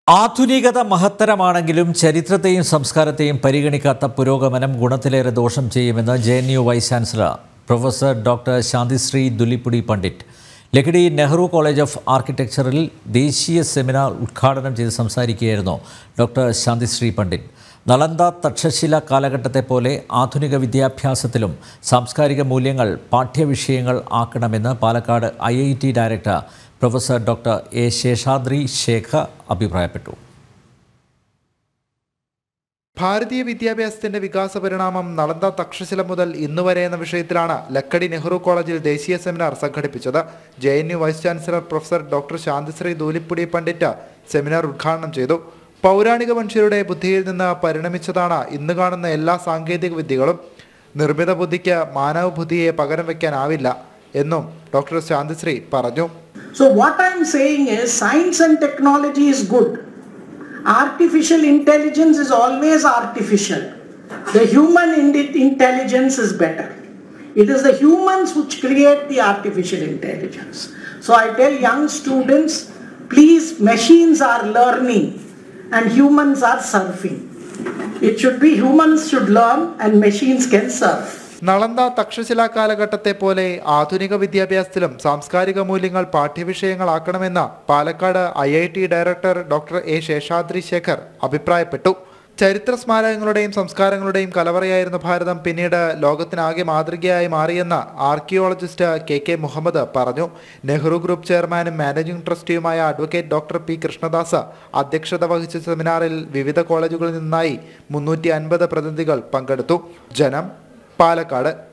ആധുനികത മഹത്തരമാണെങ്കിലും ചരിത്രത്തെയും സംസ്കാരത്തെയും പരിഗണിക്കാത്ത പുരോഗമനം ഗുണത്തിലേറെ ദോഷം ചെയ്യുമെന്ന് J N U vice chancellor professor doctor Shantishree Dhulipudi Pandit Lakkidi Nehru college of ആർക്കിടെക്ചറിൽ ദേശീയ സെമിനാർ ഉദ്ഘാടനം ചെയ്ത് സംസാരിക്കുകയായിരുന്നു ഡോക്ടർ ശാന്തിശ്രീ പണ്ഡിറ്റ് നളന്ദ തക്ഷശില കാലഘട്ടത്തെ പോലെ ആധുനിക വിദ്യാഭ്യാസത്തിലും സാംസ്കാരിക മൂല്യങ്ങൾ പാഠ്യവിഷയങ്ങൾ ആക്കണമെന്ന് Palakkad I I T director professor doctor A Seshadri Sekhar അഭിപ്രായപ്പെട്ടു ഭാരതീയ വിദ്യാഭ്യാസത്തിന്റെ വികാസ പരിണാമം നളന്ദ തക്ഷശില മുതൽ ഇന്ന് വരെ എന്ന വിഷയത്തിലാണ് ലക്കടി നെഹ്റു കോളേജിൽ ദേശീയ സെമിനാർ സംഘടിപ്പിച്ചത് J N U vice chancellor professor doctor Shantishree Dhulipudi Pandit seminar ഉദ്ഘാടനം ചെയ്തു പൗരാണിക മനുഷ്യരുടെ ബുദ്ധിയിൽ നിന്ന് പരിണമിച്ചതാണ് ഇന്ന് കാണുന്ന എല്ലാ സാങ്കേതിക വിദ്യകളും നിർമ്മിത ബുദ്ധിക്ക് മാനവ ബുദ്ധിയെ പകരം വയ്ക്കാനാവില്ല എന്നും ഡോക്ടർ ശാന്തിശ്രീ പറഞ്ഞു So what I'm saying is science and technology is good. Artificial intelligence is always artificial. The human indi- intelligence is better. It is the humans which create the artificial intelligence. So I tell young students, please, machines are learning and humans are surfing. It should be humans should learn and machines can surf. Nalanda Takshashila കാലഘട്ടത്തെ പോലെ ആധുനിക വിദ്യാഭ്യാസത്തിലും സാംസ്കാരിക മൂല്യങ്ങൾ പാഠ്യവിഷയങ്ങളാക്കണമെന്ന് Palakkad I I T director doctor A Seshadri Sekhar അഭിപ്രായപ്പെട്ടു ചരിത്ര സ്മാരകങ്ങളുടെയും സംസ്കാരങ്ങളുടെയും കലവറയായിരുന്ന ഭാരതം പിന്നീട് ലോകത്തിനാകെ മാതൃകയായി മാറിയെന്ന് ആർക്കിയോളജിസ്റ്റ് കെ കെ മുഹമ്മദ് പറഞ്ഞു നെഹ്റു ഗ്രൂപ്പ് ചെയർമാനും മാനേജിംഗ് ട്രസ്റ്റിയുമായ അഡ്വക്കേറ്റ് ഡോക്ടർ പി കൃഷ്ണദാസ് അധ്യക്ഷത വഹിച്ച സെമിനാറിൽ വിവിധ കോളേജുകളിൽ നിന്നായി മുന്നൂറ്റി അൻപത് പ്രതിനിധികൾ പങ്കെടുത്തു ജനം പാലക്കാട്